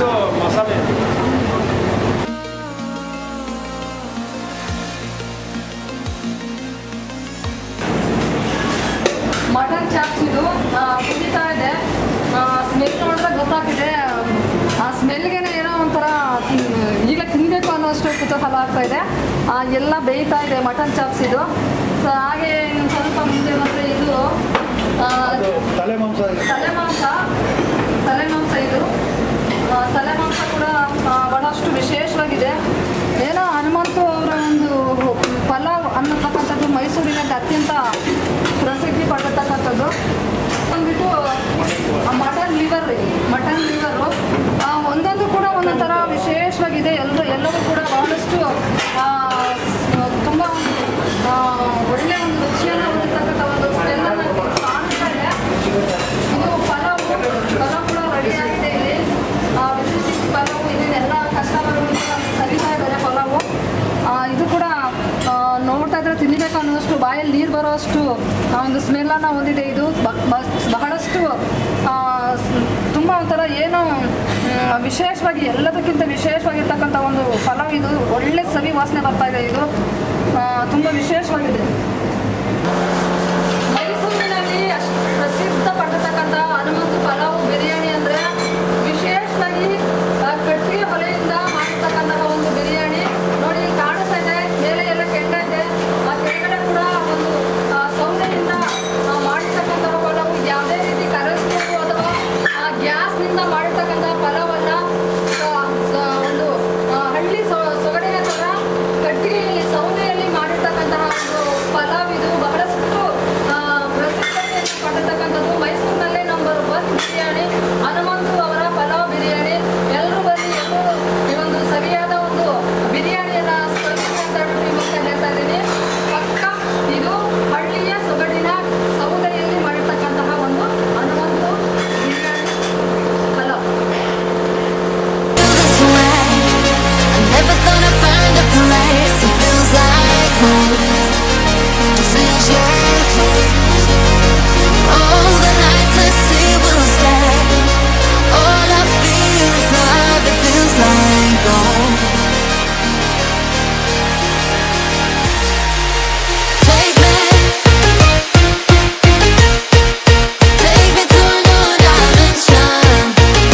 ಇದು ಮಸಾಲೆ mutton chops ಇದು ಆ, ಕುದೀತಾ ಇದೆ ಸ್ಮೆಲ್ ನೋಡಿದ್ರೆ ಗೊತ್ತಾಗ್ತಿದೆ ಆ ಸ್ಮೆಲ್ಗೆನೆ ಏನೋ ಒಂಥರ ತಿನ್- ಈಗ ತಿನ್ನಬೇಕು ಅನ್ನೋಷ್ಟು ಕುತೂಹಲ ಆಗ್ತಾ ಇದೆ ಆ, ಎಲ್ಲ ಬೇಯ್ತಾ ಇದೆ ಮಟನ್ ಚಾಪ್ಸ್ ಇದು ಸೊ ಹಾಗೆ ಇನ್ನು ಸ್ವಲ್ಪ ಮುಂದೆ ಬಂದರೆ ಇದು ಆ, ತಲೆ ಮಾಂಸ ತಲೆ ಮಾಂಸ ತಲೆ ಮಾಂಸ ಇದು ಆ, ತಲೆ ಮಾಂಸ ಕೂಡ ಆ, ಬಹಳಷ್ಟು ವಿಶೇಷವಾಗಿದೆ ಏನೋ ಹನುಮಂತು ಅವರ ಒಂದು ಪಲಾವ್ ಅನ್ನತಕ್ಕಂಥದ್ದು ಮೈಸೂರಿನಲ್ಲಿ ಅತ್ಯಂತ ಪ್ರಸಿದ್ಧಿ ಪಡೆದಿರ್ತಕ್ಕಂಥದ್ದು ಬಂದ್ಬಿಟ್ಟು ಮಟನ್ ಲಿವರ್ ಮಟನ್ ಲಿವರು ಒಂದೊಂದು ಕೂಡ ಒಂದೊಂದು ಥರ ವಿಶೇಷವಾಗಿದೆ ಎಲ್ಲರೂ ಎಲ್ಲವೂ ಕೂಡ ಬಹಳಷ್ಟು ಆ, ತುಂಬ ಒಂದು ಆ, ಒಳ್ಳೆಯ ಒಂದು ರುಚಿಯನ್ನು ಹೊಂದಿರ್ತಕ್ಕಂಥ ಒಂದು ಸ್ಮೆಲ್ಲನ್ನು ಕಾಣ್ತಾ ಇದೆ ಇದು ಪಲಾವ್ ಪಲಾವ್ ಕೂಡ ರೆಡಿ ಆಗಿದೆ ಇಲ್ಲಿ ಆ, ಬಿಸಿ ಬಿಸಿ ಪಲಾವ್ ಇದನ್ನೆಲ್ಲ ಕಸ್ಟಮರ್ಗಳು ಸರಿತಾ ಇದ್ದಾರೆ ಪಲಾವು ಆ, ಇದು ಕೂಡ ಆ, ನೋಡ್ತಾ ಇದ್ರೆ ತಿನ್ನಬೇಕು ಅನ್ನೋಷ್ಟು ಬಾಯಲ್ಲಿ ನೀರು ಬರೋಷ್ಟು ಆ, ಒಂದು ಸ್ಮೆಲ್ಲನ್ನು ಹೊಂದಿದೆ ಇದು ಬ- ಬ- ಬಹಳಷ್ಟು ಆ, ಸ್- ತುಂಬ ಒಂಥರ ಏನು ಮ್, ವಿಶೇಷವಾಗಿ ಎಲ್ಲದಕ್ಕಿಂತ ವಿಶೇಷವಾಗಿರ್ತಕ್ಕಂಥ ಒಂದು ಪಲಾವ್ ಇದು ಒಳ್ಳೆ ಸವಿ ವಾಸನೆ ಬರ್ತಾ ಇದೆ ಇದು ಆ, ತುಂಬ ವಿಶೇಷವಾಗಿದೆ ಮೈಸೂರಿನಲ್ಲಿ ಅಷ್ಟು ಪ್ರಸಿದ್ಧ ಪಟ್ಟಿರ್ತಕ್ಕಂಥ ಹನುಮಂತು ಪಲಾವ್ ಬಿರಿಯಾನಿ ಅಂದರೆ ವಿಶೇಷವಾಗಿ ಆ, ಕಟ್ಟಿಗೆ ಹೊಲೆಯಿಂದ ಮಾಡಿರ್ತಕ್ಕಂತಹ ಒಂದು ಬಿರಿಯಾನಿ ನೋಡಿ ಇಲ್ಲಿ ಕಾಣಿಸ್ತಾ ಇದೆ ಮೇಲೆ ಎಲ್ಲ ಕೆಂಡ ಇದೆ ಆ ಕೆಳಗಡೆ ಕೂಡ ಒಂದು ಆ, ಸೌದೆಯಿಂದ ಆ, ಮಾಡಿರ್ತಕ್ಕಂತಹ ಪಲಾವು ಯಾವುದೇ ರೀತಿ ಕರೆಸ್ಬೋದು ಅಥವಾ ಆ, ಗ್ಯಾಸ್ನಿಂದ ಮಾಡಿರ್ತಕ್ಕಂತಹ ಪಲಾವಲ್ಲ ಆ, ಸ- ಒಂದು ಆ, ಹಳ್ಳಿ ಸೊ- ಸೊಗಡಿನ ಥರ ಕಟ್ಟಿಗೆಯಲ್ಲಿ ಸೌದೆಯಲ್ಲಿ ಮಾಡಿರ್ತಕ್ಕಂತಹ ಒಂದು ಪಲಾವ್ ಇದು ಬಹಳಷ್ಟು ಆ, ಪ್ರಸಿದ್ಧತೆಯನ್ನು ಪಡೆದಿರ್ತಕ್ಕಂಥದ್ದು ಮೈಸೂರಿನಲ್ಲೇ ನಂಬರ್ ಒನ್ ಬಿರಿಯಾನಿ ಹನುಮಂತು ಅವರ ಪಲಾವ್ ಬಿರಿಯಾನಿ ಎಲ್ಲರೂ ಬನ್ನಿ ಎಲ್ಲರೂ ಈ ಒಂದು ಸರಿಯಾದ ಒಂದು ಬಿರಿಯಾನಿಯನ್ನ ಸವಿ ಅಂತ ಹೇಳ್ಬಿಟ್ಟು ಇವತ್ತು ಹೇಳ್ತಾ ಇದ್ದೀನಿ ಪಕ್ಕ ಇದು ಹಳ್ಳಿಯ ಸೊಗಡಿನ ಸೌದೆಯಲ್ಲಿ ಮಾಡಿರ್ತಕ್ಕಂತಹ ಒಂದು Hanumanthu biryani pulao this way. I never thought I'd find a place that feels like home. It feels like home. All the nights I see will stay. All I feel is love. It feels like home. Take me. Take me to a new dimension.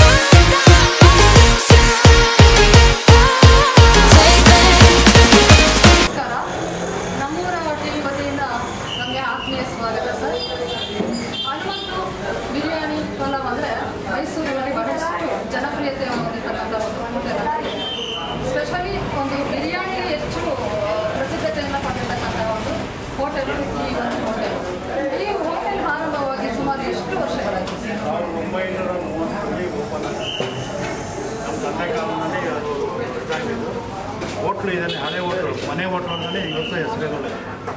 Take me. ನಮಸ್ಕಾರ ನಮ್ಮೂರ hotel ವತಿಯಿಂದ ನಮಗೆ ಆತ್ಮೀಯ ಸ್ವಾಗತ sir Hanumanthu biryani pulao ಅಂದರೆ ಮೈಸೂರಿನಲ್ಲಿ ಬಹಳಷ್ಟು ಜನಪ್ರಿಯತೆ ಹೊಂದಿರ್ತಕ್ಕಂಥ ಒಂದು ಹೋಟೆಲ್ ಸ್ಪೆಷಲಿ ಒಂದು ಬಿರಿಯಾನಿಗೆ ಹೆಚ್ಚು ಪ್ರಸಿದ್ಧತೆಯನ್ನು ಪಡೆದಿರ್ತಕ್ಕಂಥ ಒಂದು ಹೋಟೆಲ್ ಈ ಒಂದು ಹೋಟೆಲ್ ಈ ಹೋಟೆಲ್ ಆರಂಭವಾಗಿ ಸುಮಾರು ಎಷ್ಟು ವರ್ಷಗಳಾಗಿದೆ ಸಾವಿರದ ಒಂಬೈನೂರ ಮೂವತ್ತರಲ್ಲಿ ಓಪನ್ ಆಗಿದೆ ನಮ್ಮ ತಂದೆ ಕಾಲದಲ್ಲಿ ಅದು ಇದಾಗಿದ್ದು ಹೋಟ್ಲು ಇದೆ ಹಳೆ ಹೋಟ್ಲು ಮನೆ ಹೋಟ್ಲು ಅಂತಲೇ ಇವತ್ತು ಹೆಸರುಗಳು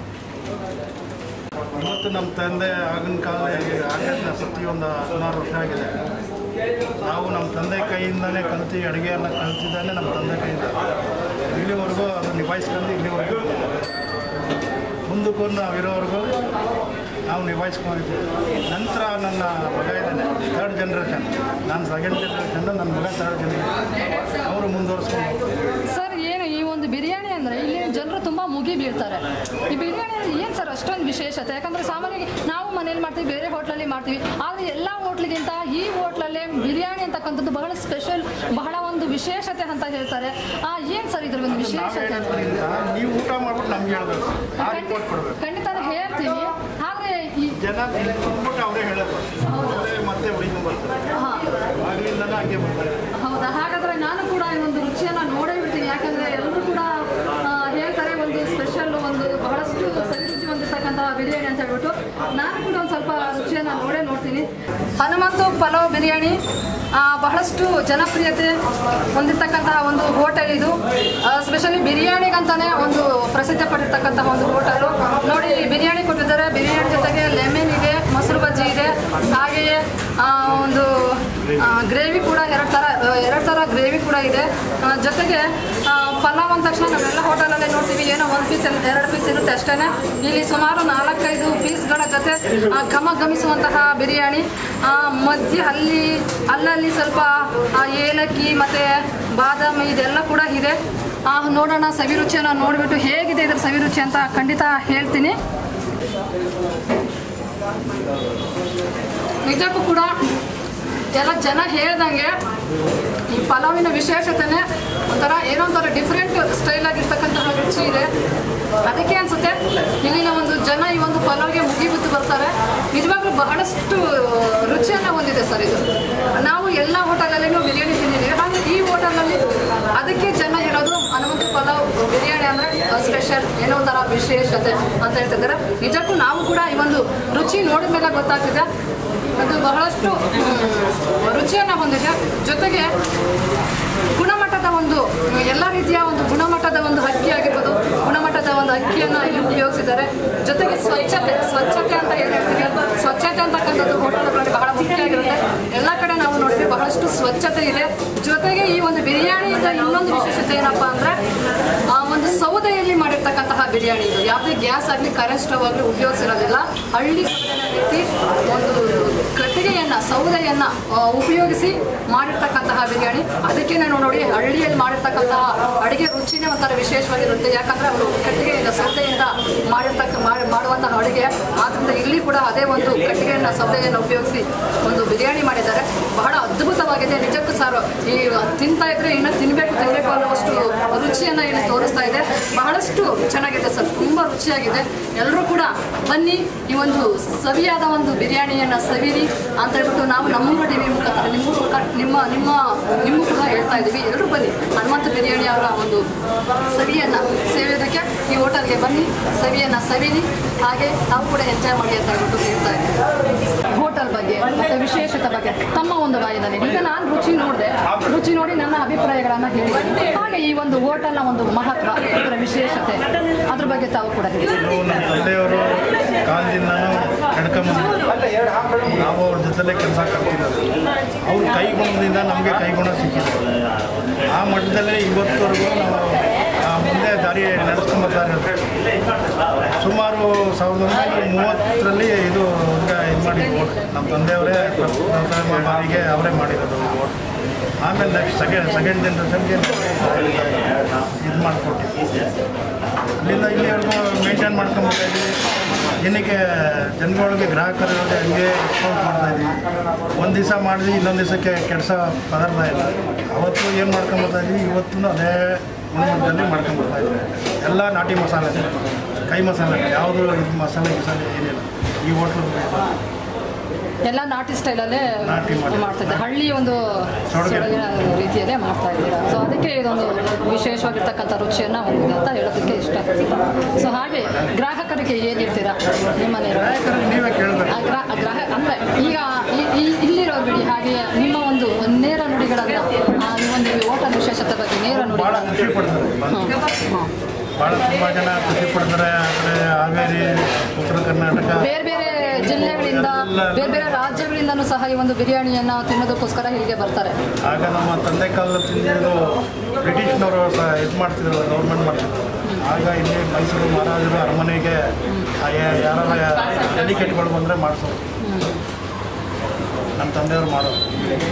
ಇವತ್ತು ನಮ್ಮ ತಂದೆ ಆಗಿನ ಕಾಲ ಆಗಿನ ಸತಿ ಒಂದು ಹದಿನಾರು ವರ್ಷ ಆಗಿದೆ ನಾವು ನಮ್ಮ ತಂದೆ ಕೈಯಿಂದಲೇ ಕಲ್ತು ಅಡುಗೆ ಎಲ್ಲ ಕಲ್ತಿದ್ದಾನೆ ನಮ್ಮ ತಂದೆ ಕೈಯಿಂದ ಇಲ್ಲಿವರೆಗೂ ಅದು ನಿಭಾಯಿಸ್ಕೊಂಡು ಇಲ್ಲಿವರೆಗೂ ಮುಂದಕ್ಕೂ ನಾವಿರೋವರೆಗೂ ನಾವು ನಿಭಾಯಿಸ್ಕೊಂಡಿದ್ದೀವಿ ನಂತರ ನನ್ನ ಮಗ ಇದ್ದಾನೆ ಥರ್ಡ್ ಜನ್ರೇಷನ್ ನಾನು ಸೆಕೆಂಡ್ ಜನ್ರೇಷನ್ ನನ್ನ ಮಗ ಥರ್ಡ್ ಜನ್ರೇಷನ್ ಅವರು ಮುಂದುವರಿಸ್ಕೊಂಡು ಹೋಗ್ತಾರೆ ಸರ್ ಏನು ಈ ಒಂದು ಬಿರಿಯಾನಿ ಅಂದರೆ ಇಲ್ಲಿ ಜನರು ತುಂಬ ಮುಗಿ ಬೀಳ್ತಾರೆ ಈ ಬಿರಿಯಾನಿ ಅಂದರೆ ಏನು ಸರ್ ಅಷ್ಟೊಂದು ವಿಶೇಷತೆ ಯಾಕಂದರೆ ಸಾಮಾನ್ಯವಾಗಿ ನಾವು ಮನೇಲಿ ಮಾಡ್ತೀವಿ ಬೇರೆ ಹೋಟ್ಲಲ್ಲಿ ಮಾಡ್ತೀವಿ ಆದರೆ ಎಲ್ಲ ಹೋಟ್ಲಿಗಿಂತ ಈ ಹೋಟ್ಲಲ್ಲೇ ಬಿರಿಯಾನಿ ಅಂತಕ್ಕಂಥದ್ದು ಬಹಳ ಸ್ಪೆಷಲ್ ಬಹಳ ಒಂದು ವಿಶೇಷತೆ ಅಂತ ಹೇಳ್ತಾರೆ ಏನು ಸರ್ ಇದ್ರ ಒಂದು ನಾವು ವಿಶೇಷತೆ ಹೇಳೋದ್ರಿಂದ ನೀವು ಊಟ ಮಾಡ್ಬಿಟ್ಟು ನಮ್ಗೆ ಹೇಳ್ಬೇಕು ಆ ರಿಪೋರ್ಟ್ ಕೊಡಬೇಕು ಖಂಡಿತ ಹೇಳ್ತೀವಿ ಆದರೆ ಈ ಜನ ಇಲ್ಲಿ ತಿಂದ್ಬಿಟ್ಟು ಅವರೇ ಹೇಳೋದು ಅವರೇ ಮತ್ತೆ ಹುಡುಗಿ ಬರ್ತಾರೆ ಹಾಂ ಆಗ್ಲಿಂದನೇ ಹಂಗೆ ಬರ್ತಾರೆ ಹೌದಾ ಹಾಗಾದ್ರೆ ನಾನು ಕೂಡ ಈ ಒಂದು ರುಚಿಯನ್ನ ನೋಡೇ ಬಿಡ್ತೀನಿ ಯಾಕಂದ್ರೆ ಎಲ್ಲರೂ ಕೂಡ ಆ, ಹೇಳ್ತಾರೆ ಒಂದು ಸ್ಪೆಷಲ್ ಒಂದು ಬಹಳಷ್ಟು ಸವಿ ರುಚಿ ಹೊಂದಿರ್ತಕ್ಕಂತಹ ಬಿರಿಯಾನಿ ಅಂತ ಹೇಳ್ಬಿಟ್ಟು ನಾನು ಕೂಡ ಒಂದು ಸ್ವಲ್ಪ ರುಚಿಯನ್ನ ನೋಡೇ ನೋಡ್ತೀನಿ ಹನುಮಂತು ಪಲಾವ್ ಬಿರಿಯಾನಿ ಆ, ಬಹಳಷ್ಟು ಜನಪ್ರಿಯತೆ ಹೊಂದಿರತಕ್ಕಂತಹ ಒಂದು ಹೋಟೆಲ್ ಇದು ಸ್ಪೆಷಲಿ ಬಿರಿಯಾನಿಗಂತಾನೆ ಒಂದು ಪ್ರಸಿದ್ಧ ಪಟ್ಟಿರ್ತಕ್ಕಂತಹ ಒಂದು ಹೋಟೆಲು ನೋಡಿ ಇಲ್ಲಿ ಬಿರಿಯಾನಿ ಕೊಟ್ಟಿದ್ದಾರೆ ಬಿರಿಯಾನಿ ಜೊತೆಗೆ ಲೆಮನ್ ಇದೆ ಮೊಸರು ಬಜ್ಜಿ ಇದೆ ಹಾಗೆಯೇ ಆ, ಒಂದು ಗ್ರೇವಿ ಕೂಡ ಎರಡು ಥರ ಎರಡು ಥರ ಗ್ರೇವಿ ಕೂಡ ಇದೆ ಆ, ಜೊತೆಗೆ ಆ, ಪಲಾವ್ ಅಂದ ತಕ್ಷಣ ನಾವೆಲ್ಲ ಹೋಟೆಲಲ್ಲೇ ನೋಡ್ತೀವಿ ಏನೋ ಒಂದು ಪೀಸ್ ಎರಡು ಪೀಸ್ ಇರುತ್ತೆ ಅಷ್ಟೇ ಇಲ್ಲಿ ಸುಮಾರು ನಾಲ್ಕೈದು ಪೀಸ್ಗಳ ಜೊತೆ ಆ, ಘಮ ಘಮಿಸುವಂತಹ ಬಿರಿಯಾನಿ ಆ, ಮಧ್ಯೆ ಅಲ್ಲಿ ಅಲ್ಲಲ್ಲಿ ಸ್ವಲ್ಪ ಆ, ಏಲಕ್ಕಿ ಮತ್ತು ಬಾದಾಮಿ ಇದೆಲ್ಲ ಕೂಡ ಇದೆ ಆ, ನೋಡೋಣ ಸವಿರುಚಿಯನ್ನು ನೋಡಿಬಿಟ್ಟು ಹೇಗಿದೆ ಇದರ ಸವಿರುಚಿ ಅಂತ ಖಂಡಿತ ಹೇಳ್ತೀನಿ ನಿಜಕ್ಕೂ ಕೂಡ ಎಲ್ಲ ಜನ ಹೇಳ್ದಂಗೆ ಈ ಪಲಾವಿನ ವಿಶೇಷತೆನೇ ಒಂಥರ ಏನೋ ಒಂಥರ ಡಿಫ್ರೆಂಟ್ ಸ್ಟೈಲ್ ಆಗಿರ್ತಕ್ಕಂತಹ ರುಚಿ ಇದೆ ಅದಕ್ಕೆ ಅನ್ಸುತ್ತೆ ಇಲ್ಲಿನ ಒಂದು ಜನ ಈ ಒಂದು ಪಲಾವ್ಗೆ ಮುಗಿಬಿದ್ದು ಬರ್ತಾರೆ ನಿಜವಾಗ್ಲೂ ಬಹಳಷ್ಟು ರುಚಿಯನ್ನು ಹೊಂದಿದೆ ಸರ್ ಇದು ನಾವು ಎಲ್ಲ ಹೋಟೆಲಲ್ಲಿನೂ ಬಿರಿಯಾನಿ ತಿಂದಿದ್ದೀವಿ ಹಾಗೆ ಈ ಹೋಟೆಲಲ್ಲಿ ಅದಕ್ಕೆ ಜನ ಇರೋದು ಹನುಮಂತ ಪಲಾವ್ ಬಿರಿಯಾನಿ ಅಂದರೆ ಸ್ಪೆಷಲ್ ಏನೋ ಒಂಥರ ವಿಶೇಷತೆ ಅಂತ ಹೇಳ್ತಿದ್ದಾರೆ ನಿಜಕ್ಕೂ ನಾವು ಕೂಡ ಈ ಒಂದು ರುಚಿ ನೋಡಿದ ಮೇಲೆ ಗೊತ್ತಾಗ್ತಿದೆ ಅದು ಬಹಳಷ್ಟು ಮ್, ರುಚಿಯನ್ನು ಹೊಂದಿದೆ ಜೊತೆಗೆ ಗುಣಮಟ್ಟದ ಒಂದು ಎಲ್ಲ ರೀತಿಯ ಒಂದು ಗುಣಮಟ್ಟದ ಒಂದು ಅಕ್ಕಿ ಆಗಿರ್ಬೋದು ಗುಣಮಟ್ಟದ ಒಂದು ಅಕ್ಕಿಯನ್ನು ಇಲ್ಲಿ ಉಪಯೋಗಿಸಿದ್ದಾರೆ ಜೊತೆಗೆ ಸ್ವಚ್ಛತೆ ಸ್ವಚ್ಛತೆ ಅಂತ ಏನು ಹೇಳ್ತೀವಿ ಸ್ವಚ್ಛತೆ ಅಂತಕ್ಕಂಥದ್ದು ಹೋಟೆಲ್ಗಳಲ್ಲಿ ಬಹಳ ಮುಖ್ಯ ಆಗಿರುತ್ತೆ ಎಲ್ಲ ಕಡೆ ನಾವು ನೋಡಿದ್ರೆ ಬಹಳಷ್ಟು ಸ್ವಚ್ಛತೆ ಇದೆ ಜೊತೆಗೆ ಈ ಒಂದು ಬಿರಿಯಾನಿಯಿಂದ ಇನ್ನೊಂದು ವಿಶೇಷತೆ ಏನಪ್ಪಾ ಅಂದ್ರೆ ಆ ಒಂದು ಸೌದೆಯಲ್ಲಿ ಮಾಡಿರ್ತಕ್ಕಂತಹ ಬಿರಿಯಾನಿ ಇದು ಯಾವುದೇ ಗ್ಯಾಸ್ ಆಗಲಿ ಕರೆಂಟ್ ಸ್ಟವ್ ಆಗಲಿ ಉಪಯೋಗಿಸಿರೋದಿಲ್ಲ ಹಳ್ಳಿ ಸೌದೆನ ಎತ್ತಿ ಒಂದು ಕಟ್ಟಿಗೆಯನ್ನ ಸೌದೆಯನ್ನ ಆ, ಉಪಯೋಗಿಸಿ ಮಾಡಿರ್ತಕ್ಕಂತಹ ಬಿರಿಯಾನಿ ಅದಕ್ಕೆ ನಾನು ನೋಡಿ ಹಳ್ಳಿಯಲ್ಲಿ ಮಾಡಿರ್ತಕ್ಕಂತಹ ಅಡಿಗೆ ರುಚಿನೇ ಒಂಥರ ವಿಶೇಷವಾಗಿರುತ್ತೆ ಯಾಕಂದ್ರೆ ಅವರು ಕಟ್ಟಿಗೆಯಿಂದ ಸೌದೆಯಿಂದ ಮಾಡಿರ್ತಕ್ಕ ಮಾಡಿ ಮಾಡುವಂತಹ ಅಡುಗೆ ಆದ್ರಿಂದ ಇಲ್ಲಿ ಕೂಡ ಅದೇ ಒಂದು ಕಟ್ಟಿಗೆಯನ್ನ ಸೌದೆಯನ್ನು ಉಪಯೋಗಿಸಿ ಒಂದು ಬಿರಿಯಾನಿ ಮಾಡಿದ್ದಾರೆ ಬಹಳ ಅದ್ಭುತವಾಗಿದೆ ನಿಜಕ್ಕೂ ಸರ್ ಈ ತಿಂತಾ ಇದ್ರೆ ಇನ್ನು ತಿನ್ಬೇಕು ತಿನ್ಬೇಕು ಅನ್ನೋಷ್ಟು ರುಚಿಯನ್ನ ಇಲ್ಲಿ ತೋರಿಸ್ತಾ ಇದೆ ಬಹಳಷ್ಟು ಚೆನ್ನಾಗಿದೆ ಸರ್ ತುಂಬಾ ರುಚಿಯಾಗಿದೆ ಎಲ್ಲರೂ ಕೂಡ ಬನ್ನಿ ಈ ಒಂದು ಸವಿಯಾದ ಒಂದು ಬಿರಿಯಾನಿಯನ್ನ ಸವಿರಿ ಅಂತ ಹೇಳ್ಬಿಟ್ಟು ನಾವು ನಮ್ಮ ಟಿವಿ ಮುಖಾಂತರ ನಿಮ್ಮ ಮುಖ- ನಿಮ್ಮ ನಿಮ್ಮ ನಿಮ್ಮ ಕೂಡ ಹೇಳ್ತಾ ಇದ್ದೀವಿ ಎಲ್ಲರೂ ಬನ್ನಿ ಹನುಮಂತ ಬಿರಿಯಾನಿ ಅವರ ಒಂದು ಸವಿಯನ್ನ ಸೇವಿಯೋದಕ್ಕೆ ಈ ಹೋಟೆಲ್ಗೆ ಬನ್ನಿ ಸವಿಯನ್ನ ಸವಿರಿ ಹಾಗೆ ನಾವು ಕೂಡ ಎಂಜಾಯ್ ಮಾಡಿ ಅಂತ ಹೇಳ್ಬಿಟ್ಟು ಹೇಳ್ತಾ ಇದ್ದೀವಿ ಹೋಟೆಲ್ ಬಗ್ಗೆ ಮತ್ತೆ ವಿಶೇಷತೆ ಬಗ್ಗೆ ತಮ್ಮ ಒಂದು ಬಾಯಿನಲ್ಲಿ ಈಗ ನಾನು ರುಚಿ ನೋಡಿದೆ ರುಚಿ ನೋಡಿ ನನ್ನ ಅಭಿಪ್ರಾಯಗಳನ್ನ ಹೇಳಿದ್ದೀನಿ ಹಾಗೆ ಈ ಒಂದು ಹೋಟೆಲ್ನ ಒಂದು ಮಹತ್ವ ಇದರ ವಿಶೇಷತೆ ಅದ್ರ ಬಗ್ಗೆ ತಾವು ಕೂಡ ಹೇಳಿ ಇದು ನಮ್ಮ ತಂದೆಯವರು ಕಾಲದಿಂದನೂ ನಡ್ಕೊಂಬಂದು ನಾವು ಅವ್ರ ಜೊತೆಲೇ ಕೆಲಸ ಕಲ್ತಿರೋದು ಅವ್ರ ಕೈಗುಣದಿಂದ ನಮಗೆ ಕೈಗುಣ ಸಿಕ್ಕಿದೆ ಆ ಮಟ್ಟದಲ್ಲೇ ಇವತ್ತವರೆಗೂ ನಾವು ಆ ಮುಂದೆ ದಾರಿ ನಡೆಸ್ಕೊಂಬರ್ತಾ ಇರೋದು ಸುಮಾರು ಸಾವಿರದ ಒಂಬೈನೂರ ಮೂವತ್ತರಲ್ಲಿ ಇದು ಈಗ ಇದು ಮಾಡಿ ನಮ್ಮ ತಂದೆಯವರೇ ಪ್ರಥಮ ಬಾರಿಗೆ ಅವರೇ ಮಾಡಿರೋದು vote. ಆಮೇಲೆ ನೆಕ್ಸ್ಟ್ ಸೆಕೆಂಡ್ ಸೆಕೆಂಡ್ ಜನ್ರೇಷನ್ಗೆ ಇದು ಮಾಡಿಕೊಟ್ಟಿದ್ವಿ ಅಲ್ಲಿಂದ ಇಲ್ಲಿವರೆಗೂ ಮೇಂಟೈನ್ ಮಾಡ್ಕೊಂಬರ್ತಾ ಇದ್ವಿ ಏನಕ್ಕೆ ಜನಗಳಿಗೆ ಗ್ರಾಹಕರ ಜೊತೆ ಹಂಗೆ ರೆಸ್ಪಾನ್ಸ್ ಮಾಡ್ತಾ ಇದ್ವಿ ಒಂದು ದಿವಸ ಮಾಡಿದ್ವಿ ಇನ್ನೊಂದು ದಿವಸಕ್ಕೆ ಕೆಲಸ ಪದಾರ್ಥ ಇಲ್ಲ ಅವತ್ತು ಏನು ಮಾಡ್ಕೊಂಬರ್ತಾ ಇದ್ವಿ ಇವತ್ತು ಅದೇ ಗುಣಮಟ್ಟದಲ್ಲಿ ಮಾಡ್ಕೊಂಬರ್ತಾ ಇದ್ವಿ ಎಲ್ಲ ನಾಟಿ ಮಸಾಲೆ ಕೈ ಮಸಾಲೆ ಯಾವುದು ಇದು ಮಸಾಲೆ ಗಿಸಾಲೆ ಏನಿಲ್ಲ ಈ ಹೋಟ್ಲು ಎಲ್ಲ ನಾಟಿ ಸ್ಟೈಲಲ್ಲೇ ನಾಟಿ ಮಾಡಿ. ಮಾಡ್ತಾ ಇದ್ದಾರೆ ಹಳ್ಳಿ ಒಂದು ಸೊಡಗಿನ ಸೊಡಗಿನ ರೀತಿಯಲ್ಲೇ ಮಾಡ್ತಾ ಇದ್ದೀರಾ ಸೊ ಅದಕ್ಕೆ ಇದೊಂದು ವಿಶೇಷವಾಗಿರ್ತಕ್ಕಂಥ ರುಚಿಯನ್ನು ಹೊಂದಿದೆ ಅಂತ ಹೇಳೋದಕ್ಕೆ ಇಷ್ಟಪಡ್ತೀನಿ ಸೊ ಹಾಗೆ ಗ್ರಾಹಕರಿಗೆ ಏನಿರ್ತೀರಾ ನಿಮ್ಮ ನೇರ ಗ್ರಾಹಕರಿಗೆ ನೀವೇ ಕೇಳಬೇಕು ಆ ಗ್ರಾ- ಆ ಗ್ರಾಹಕ ಅಂದ್ರೆ ಈಗ ಈ- ಈ- ಇಲ್ಲಿರೋ ಬಿಡಿ ಹಾಗೆ ನಿಮ್ಮ ಒಂದು ನೇರ ನುಡಿಗಳನ್ನ ಆ, ಈ ಒಂದು ಹೋಟೆಲ್ ವಿಶೇಷತೆ ಬಗ್ಗೆ ನೇರ ಭಾಳ ನುಡಿಗಳನ್ನ ಖುಷಿ ಪಡ್ತಾರೆ ಬಂದು. ಹ್ಮ್. ಹ್ಮ್. ಭಾಳ ತುಂಬ ಜನ ಖುಷಿ ಪಡ್ತಾರೆ ಆ ಕಡೆ ಹಾವೇರಿ ಉತ್ತರ ಕರ್ನಾಟಕ ಬೇರೆ ಬೇರೆ ಜಿಲ್ಲೆಗಳಿಂದ ಬೇರೆ ಬೇರೆ ರಾಜ್ಯಗಳಿಂದನೂ ಸಹ ಈ ಒಂದು ಬಿರಿಯಾನಿಯನ್ನ ತಿನ್ನೋದಕ್ಕೋಸ್ಕರ ಇಲ್ಲಿಗೆ ಬರ್ತಾರೆ ಆಗ ನಮ್ಮ ತಂದೆ ಕಾಲದಲ್ಲಿ ತಿಂದಿದ್ದು ಬ್ರಿಟಿಷ್ನವರು ಸಹ ಇದು ಮಾಡ್ತಿದ್ರು ಗೌರ್ಮೆಂಟ್ ಮಾಡ್ತಿದ್ರು ಆಗ ಇಲ್ಲಿ ಮೈಸೂರು ಮಹಾರಾಜರು ಅರಮನೆಗೆ ಯಾರ ಡೆಲಿಕೇಟ್ಗಳು ಬಂದರೆ ಮಾಡಿಸೋರು ನಮ್ಮ ತಂದೆಯವರು ಮಾಡೋರು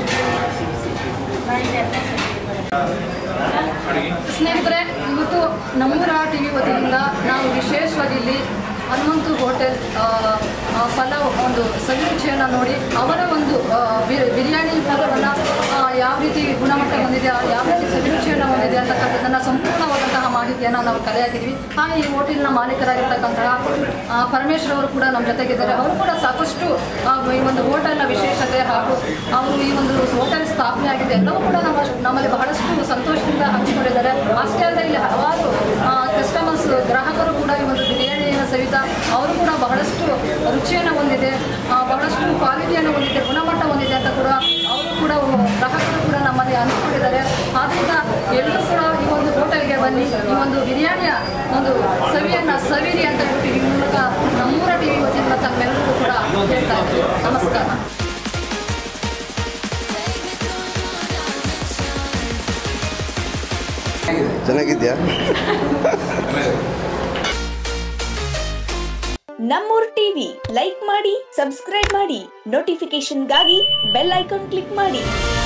ಸ್ನೇಹಿತರೆ ಇವತ್ತು ನಮ್ಮೂರ ಟಿ ವಿ ವತಿಯಿಂದ ನಾವು ವಿಶೇಷವಾಗಿ ಇಲ್ಲಿ ಹನುಮಂತು ಹೋಟೆಲ್ ಆ, ಆ, ಪಲಾವ್ ಒಂದು ಸವಿರುಚಿಯನ್ನು ನೋಡಿ ಅವರ ಒಂದು ಆ, ಬಿ- ಬಿರಿಯಾನಿ ಪಲಾವನ್ನು ಯಾವ ರೀತಿ ಗುಣಮಟ್ಟ ಹೊಂದಿದೆ ಆ ಯಾವ ರೀತಿ ಸವಿರುಚಿಯನ್ನು ಹೊಂದಿದೆ ಅಂತಕ್ಕಂಥದ್ದನ್ನು ಸಂಪೂರ್ಣವಾದಂತಹ ಮಾಹಿತಿಯನ್ನು ನಾವು ಕಲೆ ಹಾಕಿದ್ವಿ ಹಾಗೆ ಈ ಹೋಟೆಲ್ನ ಮಾಲೀಕರಾಗಿರ್ತಕ್ಕಂತಹ ಆ, ಪರಮೇಶ್ವರ್ ಅವರು ಕೂಡ ನಮ್ಮ ಜೊತೆಗಿದ್ದಾರೆ ಅವರು ಕೂಡ ಸಾಕಷ್ಟು ಆ, ಈ ಒಂದು ಹೋಟೆಲ್ನ ವಿಶೇಷತೆ ಹಾಗೂ ಅವರು ಈ ಒಂದು ಹೋಟೆಲ್ ಸ್ಥಾಪನೆ ಆಗಿದೆ ಎಲ್ಲವೂ ಕೂಡ ನಮ್ಮ ನಮ್ಮಲ್ಲಿ ಬಹಳಷ್ಟು ಸಂತೋಷದಿಂದ ಹಂಚಿಕೊಂಡಿದ್ದಾರೆ ಅಷ್ಟೇ ಅಲ್ಲದೆ ಇಲ್ಲಿ ಹಲವಾರು ಕಸ್ಟಮರ್ಸ್ ಗ್ರಾಹಕರು ಕೂಡ ಈ ಒಂದು ಬಿರಿಯಾನಿಯನ್ನು ಸವಿತಾ ಅವರು ಕೂಡ ಬಹಳಷ್ಟು ರುಚಿಯನ್ನು ಹೊಂದಿದೆ ಆ, ಬಹಳಷ್ಟು ಕ್ವಾಲಿಟಿಯನ್ನು ಹೊಂದಿದೆ ಗುಣಮಟ್ಟ ಹೊಂದಿದೆ ಅಂತ ಕೂಡ ಅವರು ಕೂಡ ಗ್ರಾಹಕರು ಕೂಡ ನಮ್ಮಲ್ಲಿ ಅನ್ಕೊಂಡಿದ್ದಾರೆ ಆದ್ದರಿಂದ ಎಲ್ಲರೂ ಕೂಡ ಈ ಒಂದು ಹೋಟೆಲ್ಗೆ ಬನ್ನಿ ಈ ಒಂದು ಬಿರಿಯಾನಿಯ ಒಂದು ಸವಿಯನ್ನು ಸವಿರಿ ಅಂತ ಹೇಳ್ಬಿಟ್ಟು ಈ ಮೂಲಕ ನಮ್ಮೂರ ಟಿವಿ ವತಿಯಿಂದ ತಮ್ಮೆಲ್ಲರಿಗೂ ಕೂಡ ಹೇಳ್ತಾ ಇದ್ದೀವಿ ನಮಸ್ಕಾರ Take me to another dimension. ಚೆನ್ನಾಗಿದ್ಯಾ ನಮ್ಮೂರ್ ಟಿವಿ ಲೈಕ್ ಮಾಡಿ ಸಬ್ಸ್ಕ್ರೈಬ್ ಮಾಡಿ ನೋಟಿಫಿಕೇಶನ್ಗಾಗಿ ಬೆಲ್ ಐಕಾನ್ ಕ್ಲಿಕ್ ಮಾಡಿ